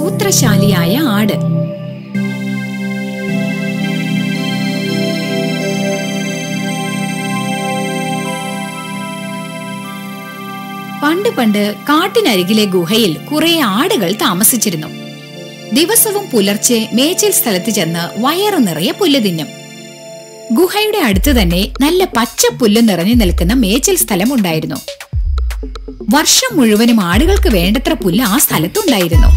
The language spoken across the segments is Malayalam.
സൂത്രശാലിയായ ആട് പണ്ട് പണ്ട് കാട്ടിനരികിലെ ഗുഹയിൽ കുറെ ആടുകൾ താമസിച്ചിരുന്നു ദിവസവും പുലർച്ചെ മേച്ചിൽ സ്ഥലത്ത് ചെന്ന് വയറു നിറയെ പുല്ല് തിന്നും ഗുഹയുടെ അടുത്ത് തന്നെ നല്ല പച്ച പുല്ല് നിറഞ്ഞു നിൽക്കുന്ന മേച്ചിൽ സ്ഥലമുണ്ടായിരുന്നു വർഷം മുഴുവനും ആടുകൾക്ക് വേണ്ടത്ര പുല്ല് ആ സ്ഥലത്തുണ്ടായിരുന്നു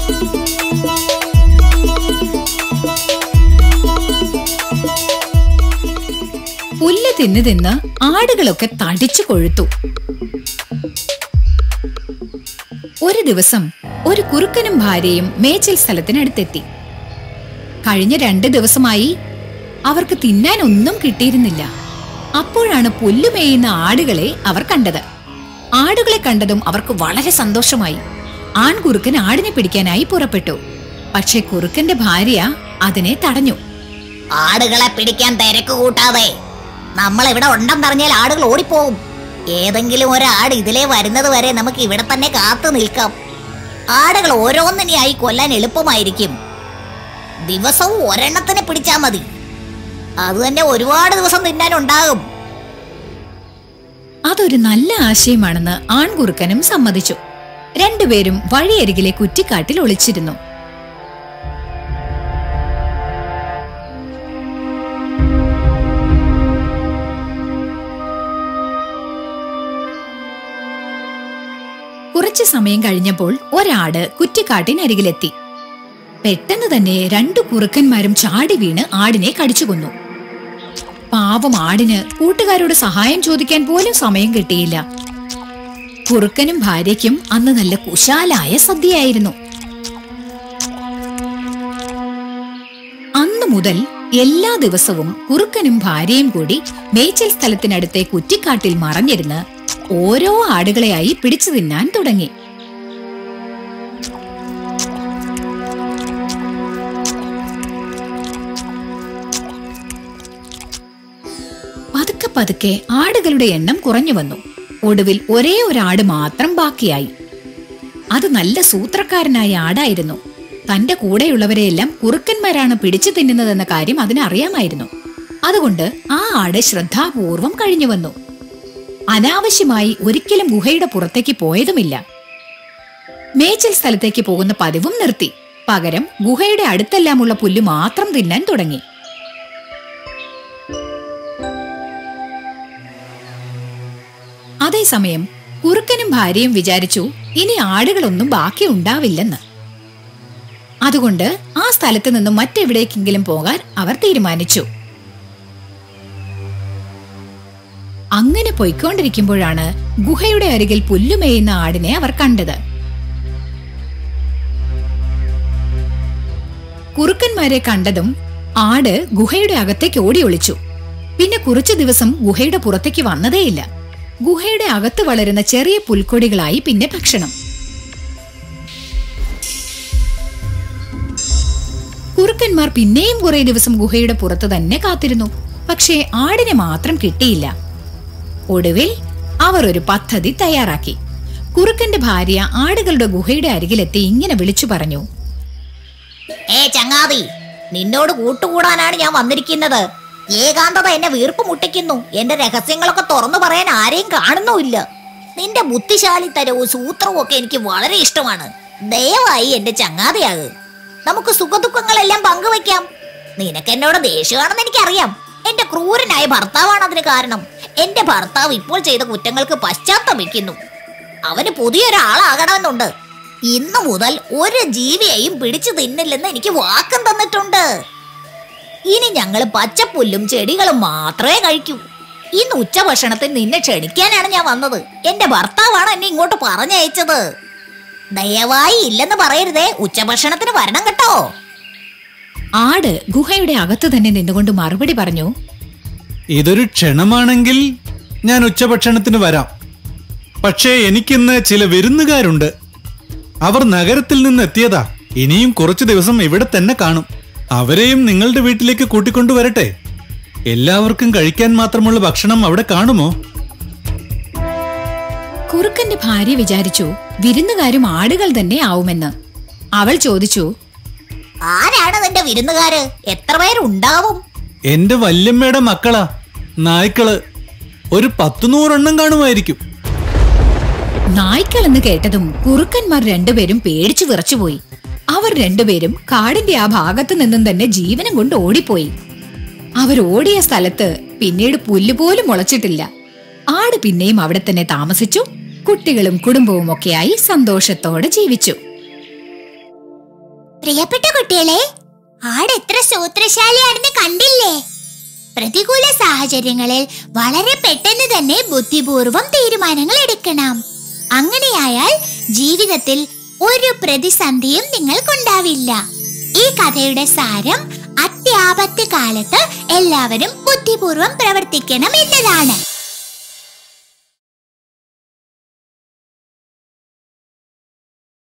പുല്ല് തിന്ന് തിന്ന് ആടുകളൊക്കെ തടിച്ചു കൊഴുത്തു ഒരു ദിവസം ഒരു കുറുക്കനും ഭാര്യയും മേച്ചിൽ സ്ഥലത്തിനടുത്തെത്തി കഴിഞ്ഞ രണ്ട് ദിവസമായി അവർക്ക് തിന്നാൻ ഒന്നും കിട്ടിയിരുന്നില്ല അപ്പോഴാണ് പുല്ലുമേയുന്ന ആടുകളെ അവർ കണ്ടത് ആടുകളെ കണ്ടതും അവർക്ക് വളരെ സന്തോഷമായി ആൺകുറുക്കൻ ആടിനെ പിടിക്കാനായി പുറപ്പെട്ടു പക്ഷെ കുറുക്കന്റെ ഭാര്യ അതിനെ തടഞ്ഞു ആടുകളെ പിടിക്കാൻ തിരക്ക് കൂട്ടാതെ നമ്മൾ ഇവിടെ ഉണ്ടെന്നറിഞ്ഞാൽ ആടുകൾ ഓടിപ്പോവും ഏതെങ്കിലും ഒരാട് ഇതിലേ വരുന്നത് വരെ നമുക്ക് ഇവിടെ തന്നെ കാത്തു നിൽക്കാം ആടുകൾ ഓരോന്നിനെയായി കൊല്ലാൻ എളുപ്പമായിരിക്കും ദിവസവും ഒരെണ്ണത്തിനെ പിടിച്ചാ മതി അത് തന്നെ ഒരുപാട് ദിവസം തിന്നാനുണ്ടാകും അതൊരു നല്ല ആശയമാണെന്ന് ആൺകുറുക്കനും സമ്മതിച്ചു രണ്ടുപേരും വഴിയരികിലെ കുറ്റിക്കാട്ടിൽ ഒളിച്ചിരുന്നു കുറച്ചു സമയം കഴിഞ്ഞപ്പോൾ ഒരാട് കുറ്റിക്കാട്ടിനരികിലെത്തി പെട്ടെന്ന് തന്നെ രണ്ടു കുറുക്കന്മാരും ചാടി വീണ് ആടിനെ കടിച്ചു കൊന്നു പാവം ആടിന് കൂട്ടുകാരോട് സഹായം ചോദിക്കാൻ പോലും സമയം കിട്ടിയില്ല കുറുക്കനും ഭാര്യയ്ക്കും അന്ന് നല്ല കുശാലായ സദ്യയായിരുന്നു അന്നു മുതൽ എല്ലാ ദിവസവും കുറുക്കനും ഭാര്യയും കൂടി മേച്ചിൽ സ്ഥലത്തിനടുത്തെ കുറ്റിക്കാട്ടിൽ മറഞ്ഞിരുന്ന് ഓരോ ആടുകളെയായി പിടിച്ചു തിന്നാൻ തുടങ്ങി പതുക്കെ പതുക്കെ ആടുകളുടെ എണ്ണം കുറഞ്ഞു വന്നു ഒടുവിൽ ഒരേ ഒരാട് മാത്രം ബാക്കിയായി അത് നല്ല സൂത്രക്കാരനായ ആടായിരുന്നു തന്റെ കൂടെയുള്ളവരെയെല്ലാം കുറുക്കന്മാരാണ് പിടിച്ചു തിന്നുന്നതെന്ന കാര്യം അതിനറിയാമായിരുന്നു അതുകൊണ്ട് ആ ആട് ശ്രദ്ധാപൂർവം കഴിഞ്ഞു വന്നു അനാവശ്യമായി ഒരിക്കലും ഗുഹയുടെ പുറത്തേക്ക് പോയതുമില്ല മേച്ചിൽ സ്ഥലത്തേക്ക് പോകുന്ന പതിവും നിർത്തി പകരം ഗുഹയുടെ അടുത്തെല്ലാമുള്ള പുല്ല് മാത്രം തിന്നാൻ തുടങ്ങി അതേസമയം കുറുക്കനും ഭാര്യയും വിചാരിച്ചു ഇനി ആടുകളൊന്നും ബാക്കി ഉണ്ടാവില്ലെന്ന് അതുകൊണ്ട് ആ സ്ഥലത്ത് നിന്നും മറ്റെവിടേക്കെങ്കിലും പോകാൻ അവർ തീരുമാനിച്ചു അങ്ങനെ പൊയ്ക്കൊണ്ടിരിക്കുമ്പോഴാണ് ഗുഹയുടെ അരികിൽ പുല്ലുമേയുന്ന ആടിനെ അവർ കണ്ടത് കുറുക്കന്മാരെ കണ്ടതും ആട് ഗുഹയുടെ അകത്തേക്ക് ഓടി ഒളിച്ചു പിന്നെ കുറച്ചു ദിവസം ഗുഹയുടെ പുറത്തേക്ക് വന്നതേയില്ല ഗുഹയുടെ അകത്ത് വളരുന്ന ചെറിയ പുൽക്കൊടികളായി പിന്നെ ഭക്ഷണം കുറുക്കന്മാർ പിന്നെയും കുറെ ദിവസം ഗുഹയുടെ പുറത്ത് തന്നെ കാത്തിരുന്നു പക്ഷേ ആടിനെ മാത്രം കിട്ടിയില്ല ഒടുവിൽ അവർ ഒരു പദ്ധതി തയ്യാറാക്കി കുറുക്കന്റെ ഭാര്യ ആടുകളുടെ ഗുഹയുടെ അരികിലെത്തി ഇങ്ങനെ വിളിച്ചു പറഞ്ഞു ഏ ചങ്ങാതി നിന്നോട് കൂട്ടുകൂടാനാണ് ഞാൻ വന്നിരിക്കുന്നത് ഏകാന്തത എന്നെ വീർപ്പ് മുട്ടിക്കുന്നു എന്റെ രഹസ്യങ്ങളൊക്കെ തുറന്നു പറയാൻ ആരെയും കാണുന്നുമില്ല നിന്റെ ബുദ്ധിശാലിത്തരവും സൂത്രവും ഒക്കെ എനിക്ക് വളരെ ഇഷ്ടമാണ് ദയവായി എന്റെ ചങ്ങാതിയാക് നമുക്ക് സുഖദുഃഖങ്ങളെല്ലാം പങ്കുവെക്കാം നിനക്ക് എന്നോട് ദേഷ്യമാണെന്ന് എനിക്കറിയാം എന്റെ ക്രൂരനായ ഭർത്താവാണ് അതിന് കാരണം എന്റെ ഭർത്താവ് ഇപ്പോൾ ചെയ്ത കുറ്റങ്ങൾക്ക് പശ്ചാത്തപിക്കുന്നു അവന് പുതിയൊരാളാകണമെന്നുണ്ട് ഇന്നു മുതൽ ഒരു ജീവിയെയും പിടിച്ചു തിന്നില്ലെന്ന് എനിക്ക് വാക്കം തന്നിട്ടുണ്ട് ഇനി ഞങ്ങൾ പച്ചപ്പുല്ലും ചെടികളും മാത്രമേ കഴിക്കൂ ഇന്ന് ഉച്ചഭക്ഷണത്തിൽ നിന്നെ ക്ഷണിക്കാനാണ് ഞാൻ വന്നത് എന്റെ ഭർത്താവാണ് എന്നെ ഇങ്ങോട്ട് പറഞ്ഞയച്ചത് ദയവായി ഇല്ലെന്ന് പറയരുതേ ഉച്ചഭക്ഷണത്തിന് വരണം കേട്ടോ ആട് ഗുഹയുടെ അകത്ത് തന്നെ നിന്നുകൊണ്ട് മറുപടി പറഞ്ഞു ഇതൊരു ക്ഷണമാണെങ്കിൽ ഞാൻ ഉച്ചഭക്ഷണത്തിന് വരാം പക്ഷേ എനിക്കിന്ന് ചില വിരുന്നുകാരുണ്ട് അവർ നഗരത്തിൽ നിന്ന് എത്തിയതാ ഇനിയും കുറച്ചു ദിവസം ഇവിടെ തന്നെ കാണും അവരെയും നിങ്ങളുടെ വീട്ടിലേക്ക് കൂട്ടിക്കൊണ്ടുവരട്ടെ എല്ലാവർക്കും കഴിക്കാൻ മാത്രമുള്ള ഭക്ഷണം അവിടെ കാണുമോ കുറുക്കന്റെ ഭാര്യ വിചാരിച്ചു വിരുന്നുകാരും ആടുകൾ തന്നെ ആവുമെന്ന് അവൾ ചോദിച്ചു ആരാണ് നിന്റെ വിരുന്നുകാര് എത്ര പേരുണ്ടാവും എന്റെ വല്യമ്മയുടെ മക്കളാ നായ്ക്കള് ഒരു പത്തു നൂറെണ്ണം കാണുമായിരിക്കും നായ്ക്കൾ എന്ന് കേട്ടതും കുറുക്കന്മാർ രണ്ടുപേരും പേടിച്ചു വിറച്ചുപോയി അവർ രണ്ടുപേരും കാടിന്റെ ആ ഭാഗത്തു നിന്നും തന്നെ ജീവനം കൊണ്ട് ഓടിപ്പോയി അവർ ഓടിയ സ്ഥലത്ത് പിന്നീട് പുല്ലുപോലും മുളച്ചിട്ടില്ല ആട് പിന്നെയും അവിടെ തന്നെ താമസിച്ചു കുട്ടികളും കുടുംബവും ഒക്കെയായി സന്തോഷത്തോടെ ജീവിച്ചു പ്രിയപ്പെട്ട കുട്ടികളെ ആട് എത്ര സൂത്രശാലിയാണെന്ന് കണ്ടില്ലേ പ്രതികൂല സാഹചര്യങ്ങളിൽ വളരെ പെട്ടെന്ന് തന്നെ ബുദ്ധിപൂർവം തീരുമാനങ്ങൾ എടുക്കണം അങ്ങനെയായാൽ ജീവിതത്തിൽ ഒരു പ്രതിസന്ധിയും നിങ്ങൾക്കുണ്ടാവില്ല ഈ കഥയുടെ സാരം അത്യാപത്ത് കാലത്ത് എല്ലാവരും ബുദ്ധിപൂർവം പ്രവർത്തിക്കണം എന്നതാണ്